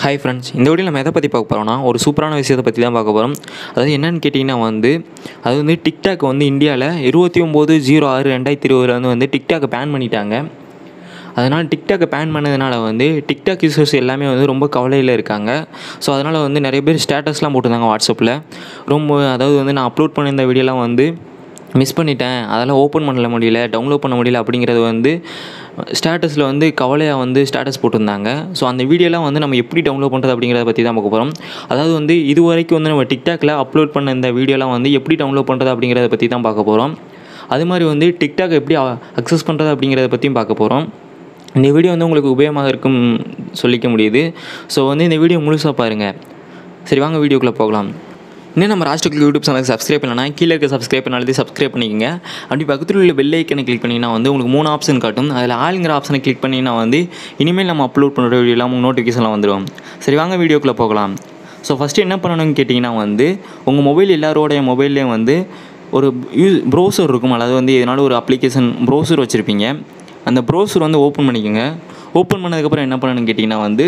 hi friends இந்த video நம்ம எதை பற்றி பார்க்க போகிறோம்னா ஒரு சூப்பரான விஷயத்தை பற்றி தான் பார்க்க போகிறோம் அதாவது என்னன்னு கேட்டிங்கன்னா வந்து அது வந்து டிக்டாக் வந்து இந்தியாவில் இருபத்தி ஒம்பது ஜீரோ ஆறு ரெண்டாயிரத்தி இருபதுல வந்து வந்து டிக்டாக்கை பேன் பண்ணிட்டாங்க அதனால் டிக்டாக்கை பேன் பண்ணதுனால வந்து டிக்டாக் யூசர்ஸ் எல்லாமே வந்து ரொம்ப கவலையில் இருக்காங்க ஸோ அதனால் வந்து நிறைய பேர் ஸ்டேட்டஸ்லாம் போட்டிருந்தாங்க வாட்ஸ்அப்பில் ரொம்ப அதாவது வந்து நான் அப்லோட் பண்ணியிருந்த வீடியோலாம் வந்து மிஸ் பண்ணிட்டேன் அதெல்லாம் ஓப்பன் பண்ணல முடியல டவுன்லோட் பண்ண முடியல அப்படிங்கிறது வந்து ஸ்டேட்டஸில் வந்து கவலையாக வந்து ஸ்டேட்டஸ் போட்டிருந்தாங்க ஸோ அந்த வீடியோலாம் வந்து நம்ம எப்படி டவுன்லோட் பண்ணுறது அப்படிங்கிறத பற்றி தான் பார்க்க போகிறோம் அதாவது வந்து இது வரைக்கும் வந்து நம்ம டிக்டாக்ல அப்லோட் பண்ண இந்த வீடியோலாம் வந்து எப்படி டவுன்லோட் பண்ணுறது அப்படிங்கிறத பற்றி தான் பார்க்க போகிறோம் அது மாதிரி வந்து டிக்டாக் எப்படி அக்சஸ் பண்ணுறது அப்படிங்கிறத பற்றியும் பார்க்க போகிறோம் இந்த வீடியோ வந்து உங்களுக்கு உபயோகமாக இருக்கும் சொல்லிக்க முடியுது ஸோ வந்து இந்த வீடியோ முழுசாக பாருங்கள் சரி வாங்க வீடியோக்குள்ளே போகலாம் இன்னும் நம்ம ராஷ்டிரக்கு யூடியூப் சேனலுக்கு சப்ஸ்கிரைப் பண்ணலனா கீழே இருக்க சப்ஸ்கிரைப் பண்ணாலே சப்ஸ்கிரைப் பண்ணிக்கங்க அப்படி பக்கத்தில் உள்ள பெல் ஐக்கனை கிளிக் பண்ணிங்கன்னா வந்து உங்களுக்கு மூணு ஆப்ஷன் காட்டும் அதில் ஆளுங்கிற ஆப்ஷனை கிளிக் பண்ணிங்கன்னா வந்து இனிமேல் நம்ம அப்லோட் பண்ணுற வீடியோலாம் உங்களுக்கு நோட்டிஃபிகேஷன்லாம் வந்துடும் சரி வாங்க வீடியோக்குள்ளே போகலாம் ஸோ ஃபஸ்ட்டு என்ன பண்ணணும்னு கேட்டிங்கன்னா வந்து உங்கள் மொபைல் எல்லாரோடைய மொபைல்லேயும் வந்து ஒரு யூ ப்ரௌசர் இருக்கும் அதாவது வந்து இதனால் ஒரு அப்ளிகேஷன் ப்ரௌசர் வச்சுருப்பீங்க அந்த ப்ரௌசர் வந்து ஓப்பன் பண்ணிக்கோங்க ஓப்பன் பண்ணதுக்கப்புறம் என்ன பண்ணணும்னு கேட்டிங்கன்னா வந்து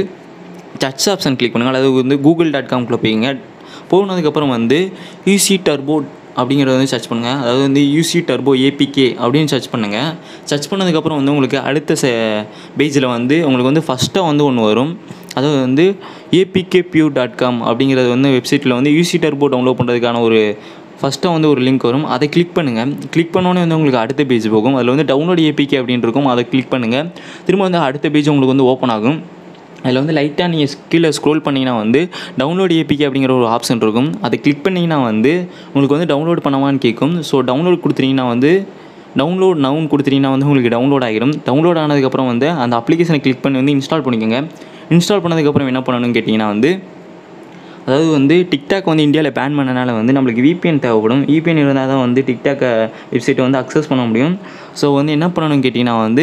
டச் ஆப்ஷன் கிளிக் பண்ணுங்கள் அதாவது வந்து கூகுள் டாட் காம்குள்ளே போய்ங்க போனதுக்கப்புறம் வந்து யூசி டர்போ அப்படிங்கிறத வந்து சர்ச் பண்ணுங்கள் அதாவது வந்து யூசி டர்போ ஏபிகே அப்படின்னு சர்ச் பண்ணுங்கள் சர்ச் பண்ணதுக்கப்புறம் வந்து உங்களுக்கு அடுத்த செ பேஜில் வந்து உங்களுக்கு வந்து ஃபஸ்ட்டாக வந்து ஒன்று வரும் அதாவது வந்து ஏபிகே பியூ டாட் காம் அப்படிங்கிறது வந்து வெப்சைட்டில் வந்து யூசி டர்போ டவுன்லோட் பண்ணுறதுக்கான ஒரு ஃபஸ்ட்டாக வந்து ஒரு லிங்க் வரும் அதை கிளிக் பண்ணுங்கள் கிளிக் பண்ணோன்னே வந்து உங்களுக்கு அடுத்த பேஜ் போகும் அதில் வந்து டவுன்லோட் ஏபிகே அப்படின்னு இருக்கும் அதை கிளிக் பண்ணுங்கள் திரும்ப வந்து அடுத்த பேஜ் உங்களுக்கு வந்து ஓப்பன் ஆகும் அதில் வந்து லைட்டாக நீங்கள் கீழே ஸ்க்ரோல் பண்ணிங்கன்னா வந்து டவுன்லோட் ஏபிகே அப்படிங்கிற ஒரு ஆப்ஷன் இருக்கும் அதை கிளிக் பண்ணிங்கன்னா வந்து உங்களுக்கு வந்து டவுன்லோட் பண்ணவான்னு கேட்கும் ஸோ டவுன்லோட் கொடுத்துட்டீங்கன்னா வந்து டவுன்லோட் நவுன் கொடுத்துட்டீங்கன்னா வந்து உங்களுக்கு டவுன்லோட் ஆகிடும் டவுன்லோட் ஆனதுக்கப்புறம் வந்து அந்த அப்ளிகேஷனை கிளிக் பண்ணி வந்து இன்ஸ்டால் பண்ணிக்கோங்க இன்ஸ்டால் பண்ணதுக்கப்புறம் என்ன பண்ணணும்னு கேட்டிங்கன்னா வந்து அதாவது வந்து டிக்டாக் வந்து இந்தியாவில் பேன் பண்ணனால வந்து நம்மளுக்கு விபிஎன் தேவைப்படும் விபிஎன் இருந்தால் தான் வந்து டிக்டாக் வெப்சைட்டை வந்து அக்சஸ் பண்ண முடியும் ஸோ வந்து என்ன பண்ணணும்னு கேட்டிங்கன்னா வந்து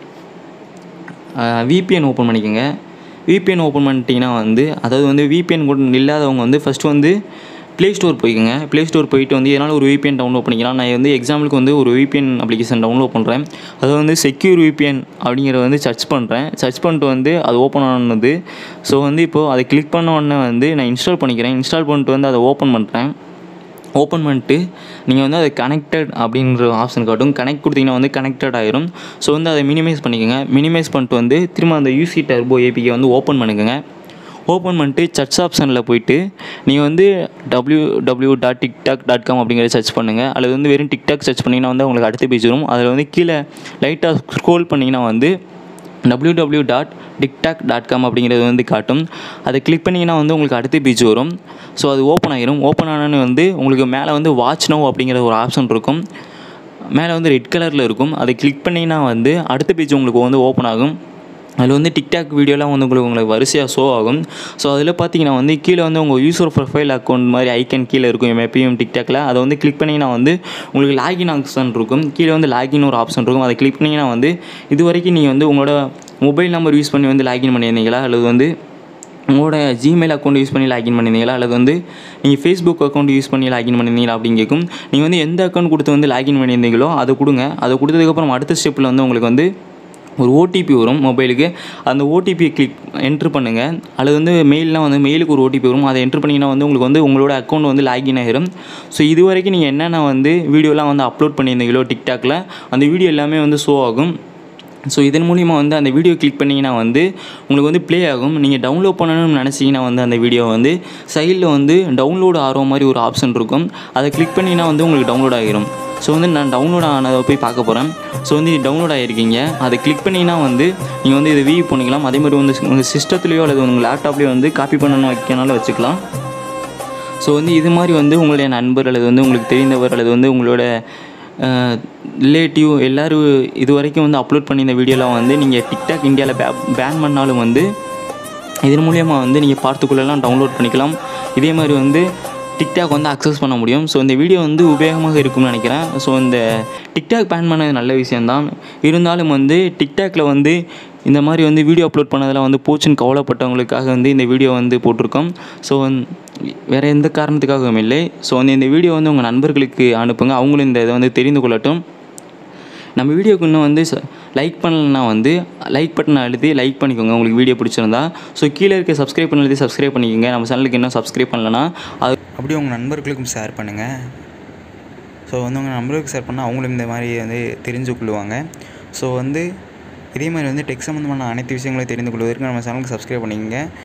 விபிஎன் ஓப்பன் பண்ணிக்கோங்க விபிஎன் ஓப்பன் பண்ணிட்டீங்கன்னா வந்து அதாவது வந்து விபிஎன் கூட இல்லாதவங்க வந்து ஃபஸ்ட்டு வந்து ப்ளே ஸ்டோர் போய்க்கோங்க ப்ளே ஸ்டோர் போயிட்டு வந்து எதனால் ஒரு விபிஎன் டவுன்லோட் பண்ணிக்கலாம் நான் வந்து எக்ஸாம்பிளுக்கு வந்து ஒரு விபிஎன் அப்ளிகேஷன் டவுன்லோட் பண்ணுறேன் அது வந்து செக்யூர் விபிஎன் அப்படிங்கிறத வந்து சர்ச் பண்ணுறேன் சர்ச் பண்ணிட்டு வந்து அது ஓப்பன் ஆனது ஸோ வந்து இப்போது அதை கிளிக் பண்ண உடனே வந்து நான் இன்ஸ்டால் பண்ணிக்கிறேன் இன்ஸ்டால் பண்ணிட்டு வந்து அதை ஓப்பன் பண்ணுறேன் ஓப்பன் பண்ணிட்டு நீங்கள் வந்து அது கனெக்டட் அப்படின்ற ஆப்ஷன் காட்டும் கனெக்ட் கொடுத்தீங்கன்னா வந்து கனெக்டட் ஆயிரும் ஸோ வந்து அதை மினிமைஸ் பண்ணிக்கோங்க மினிமைஸ் பண்ணிட்டு வந்து திரும்ப அந்த யூசி டர்போ ஏபிகே வந்து ஓப்பன் பண்ணிக்கோங்க ஓப்பன் பண்ணிட்டு சர்ச் ஆப்ஷனில் போயிட்டு நீங்கள் வந்து W W dot TikTok dot com அப்படிங்கிறத சர்ச் பண்ணுங்கள் அல்லது வந்து வெறும் டிக்டாக் சர்ச் பண்ணிங்கன்னா வந்து உங்களுக்கு அடுத்த பேஜ் வரும் அதில் வந்து கீழே லைட்டாக ஸ்க்ரோல் பண்ணிங்கன்னா வந்து W W dot TikTok dot com அப்படிங்கிறது வந்து காட்டும் அதை கிளிக் பண்ணிங்கன்னா வந்து உங்களுக்கு அடுத்த பேஜ் வரும் ஸோ அது ஓப்பன் ஆகிரும் ஓப்பன் ஆனோன்னு வந்து உங்களுக்கு மேலே வந்து வாட்ச் நோ அப்படிங்கிற ஒரு ஆப்ஷன் இருக்கும் மேலே வந்து ரெட் கலரில் இருக்கும் அதை கிளிக் பண்ணிங்கன்னா வந்து அடுத்த பேஜ் உங்களுக்கு வந்து ஓப்பன் ஆகும் அதில் வந்து டிக்டாக் வீடியோலாம் வந்து உங்களுக்கு உங்களுக்கு வரிசையாக ஷோ ஆகும் ஸோ அதில் பார்த்தீங்கன்னா வந்து கீழே வந்து உங்கள் யூசர் ப்ரொஃபைல் அக்கௌண்ட் மாதிரி ஐக்கன் கீழே இருக்கும் எப்பயும் டிக்டாக்ல அதை வந்து கிளிக் பண்ணிங்கன்னா வந்து உங்களுக்கு லாகின் ஆப்ஷன் இருக்கும் கீழே வந்து லாகின் ஒரு ஆப்ஷன் இருக்கும் அதை கிளிக் பண்ணிங்கன்னா வந்து இது வரைக்கும் நீங்கள் வந்து உங்களோட மொபைல் நம்பர் யூஸ் பண்ணி வந்து லாகின் பண்ணியிருந்தீங்களா அல்லது வந்து உங்களோட ஜிமெயில் அக்கௌண்ட் யூஸ் பண்ணி லாகின் பண்ணியிருந்தீங்களா அல்லது வந்து நீங்கள் ஃபேஸ்புக் அக்கௌண்ட் யூஸ் பண்ணி லாகின் பண்ணியிருந்தீங்களா அப்படின்னு கேட்கும் நீங்கள் வந்து எந்த அக்கௌண்ட் கொடுத்து வந்து லாகின் பண்ணியிருந்தீங்களோ அதை கொடுங்க அதை கொடுத்ததுக்கப்புறம் அடுத்த ஸ்டெப்பில் வந்து உங்களுக்கு வந்து ஒரு ஓடிபி வரும் மொபைலுக்கு அந்த ஓடிபியை கிளிக் என்ட்ரு பண்ணுங்கள் அல்லது வந்து மெயிலெலாம் வந்து மெயிலுக்கு ஒரு ஓடிபி வரும் அதை என்ட்ரு பண்ணிங்கன்னா வந்து உங்களுக்கு வந்து உங்களோட அக்கௌண்ட் வந்து லாகின் ஆகிரும் ஸோ இது வரைக்கும் நீங்கள் என்னென்ன வந்து வீடியோலாம் வந்து அப்லோட் பண்ணியிருந்தீங்களோ டிக்டாக்ல அந்த வீடியோ எல்லாமே வந்து ஷோ ஆகும் ஸோ இதன் மூலிமா வந்து அந்த வீடியோ கிளிக் பண்ணிங்கன்னா வந்து உங்களுக்கு வந்து ப்ளே ஆகும் நீங்கள் டவுன்லோட் பண்ணணும்னு நினச்சிங்கன்னா வந்து அந்த வீடியோ வந்து சைடில் வந்து டவுன்லோட் ஆகிற மாதிரி ஒரு ஆப்ஷன் இருக்கும் அதை கிளிக் பண்ணிங்கன்னா வந்து உங்களுக்கு டவுன்லோட் ஆகிரும் ஸோ வந்து நான் டவுன்லோட் ஆனதை போய் பார்க்க போகிறேன் ஸோ வந்து டவுன்லோட் ஆகிருக்கீங்க அதை கிளிக் பண்ணிங்கன்னா வந்து நீங்கள் வந்து இதை வியூ பண்ணிக்கலாம் அதே மாதிரி வந்து உங்கள் சிஸ்டத்துலேயோ அல்லது உங்கள் லேப்டாப்லேயோ வந்து காப்பி பண்ணணும் வைக்கனாலும் வச்சுக்கலாம் ஸோ வந்து இது மாதிரி வந்து உங்களுடைய நண்பர் அல்லது வந்து உங்களுக்கு தெரிந்தவர் அல்லது வந்து உங்களோட ரிலேட்டிவ் எல்லோரும் இது வரைக்கும் வந்து அப்லோட் பண்ணி இந்த வீடியோலாம் வந்து நீங்கள் டிக்டாக் இந்தியாவில் பே பேன் பண்ணாலும் வந்து இதன் மூலியமாக வந்து நீங்கள் பார்த்துக்குள்ளெல்லாம் டவுன்லோட் பண்ணிக்கலாம் இதே மாதிரி வந்து டிக்டாக் வந்து அக்சஸ் பண்ண முடியும் ஸோ இந்த வீடியோ வந்து உபயோகமாக இருக்கும்னு நினைக்கிறேன் ஸோ இந்த டிக்டாக் பேன் பண்ணது நல்ல விஷயந்தான் இருந்தாலும் வந்து டிக்டாக்ல வந்து இந்த மாதிரி வந்து வீடியோ அப்லோட் பண்ணதில் வந்து போச்சுன்னு கவலைப்பட்டவங்களுக்காக வந்து இந்த வீடியோ வந்து போட்டிருக்கோம் ஸோ வேறு எந்த காரணத்துக்காகவும் இல்லை ஸோ வந்து இந்த வீடியோ வந்து உங்கள் நண்பர்களுக்கு அனுப்புங்க அவங்களும் இந்த இதை வந்து தெரிந்து கொள்ளட்டும் நம்ம வீடியோக்கு இன்னும் வந்து லைக் பண்ணலன்னா வந்து லைக் பட்டன் அழுத்தி லைக் பண்ணிக்கோங்க உங்களுக்கு வீடியோ பிடிச்சிருந்தா ஸோ கீழே இருக்க சப்ஸ்கிரைப் பண்ண எழுதி சப்ஸ்கிரைப் பண்ணிக்கோங்க நம்ம சேனலுக்கு இன்னும் சப்ஸ்கிரைப் பண்ணலன்னா அது அப்படியே உங்கள் நண்பர்களுக்கும் ஷேர் பண்ணுங்கள் ஸோ வந்து உங்கள் நண்பர்களுக்கு ஷேர் பண்ணால் அவங்களும் இந்த மாதிரி வந்து தெரிஞ்சு கொள்ளுவாங்க ஸோ வந்து இதே மாதிரி வந்து டெக் சம்மந்தமான அனைத்து விஷயங்களையும் தெரிந்து கொள்வதற்கு நம்ம சேனலுக்கு சப்ஸ்கிரைப் பண்ணிக்கங்க